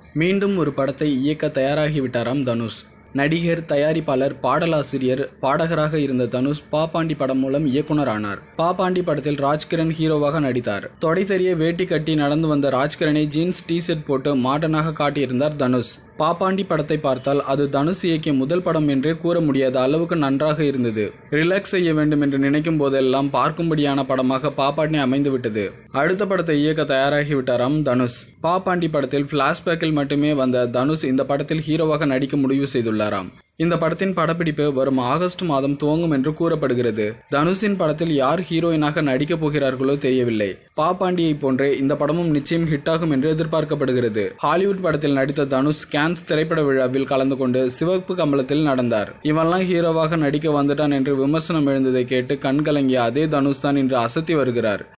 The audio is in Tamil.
மீண்டும் ஒரு படத்தை இயக்க தயாராகிவிட்டாராம் தனுஷ் நடிகர் தயாரிப்பாளர் பாடலாசிரியர் பாடகராக இருந்த தனுஷ் பாப்பாண்டி படம் மூலம் இயக்குனர் ஆனார் பாப்பாண்டி படத்தில் ராஜ்கிரண் ஹீரோவாக நடித்தார் தொடை தெரிய வேட்டி கட்டி நடந்து வந்த ராஜ்கிரனை ஜீன்ஸ் டி ஷர்ட் போட்டு மாடர்னாக காட்டியிருந்தார் தனுஷ் பாப்பாண்டி படத்தை பார்த்தால் அது தனுஷ் இயக்கிய முதல் படம் என்றே கூற முடியாத அளவுக்கு நன்றாக இருந்தது ரிலாக்ஸ் செய்ய வேண்டும் என்று நினைக்கும் போதெல்லாம் பார்க்கும்படியான படமாக பாப்பாண்டி அமைந்துவிட்டது அடுத்த படத்தை இயக்க தயாராகிவிட்டாராம் தனுஷ் பாப்பாண்டி படத்தில் பிளாஷ்பேக்கில் மட்டுமே வந்த தனுஷ் இந்த படத்தில் ஹீரோவாக நடிக்க முடிவு செய்துள்ளாராம் இந்த படத்தின் படப்பிடிப்பு வரும் ஆகஸ்ட் மாதம் துவங்கும் என்று கூறப்படுகிறது தனுஷின் படத்தில் யார் ஹீரோயினாக நடிக்கப் போகிறார்களோ தெரியவில்லை பாப்பாண்டியை போன்றே இந்த படமும் நிச்சயம் ஹிட்டாகும் என்று எதிர்பார்க்கப்படுகிறது ஹாலிவுட் படத்தில் நடித்த தனுஷ் கேன்ஸ் திரைப்பட விழாவில் கலந்து கொண்டு சிவப்பு கம்பளத்தில் நடந்தார் இவெல்லாம் ஹீரோவாக நடிக்க வந்துட்டான் என்று விமர்சனம் எழுந்ததை கேட்டு கண்கலங்கிய அதே தனுஷ் தான் இன்று அசத்தி வருகிறார்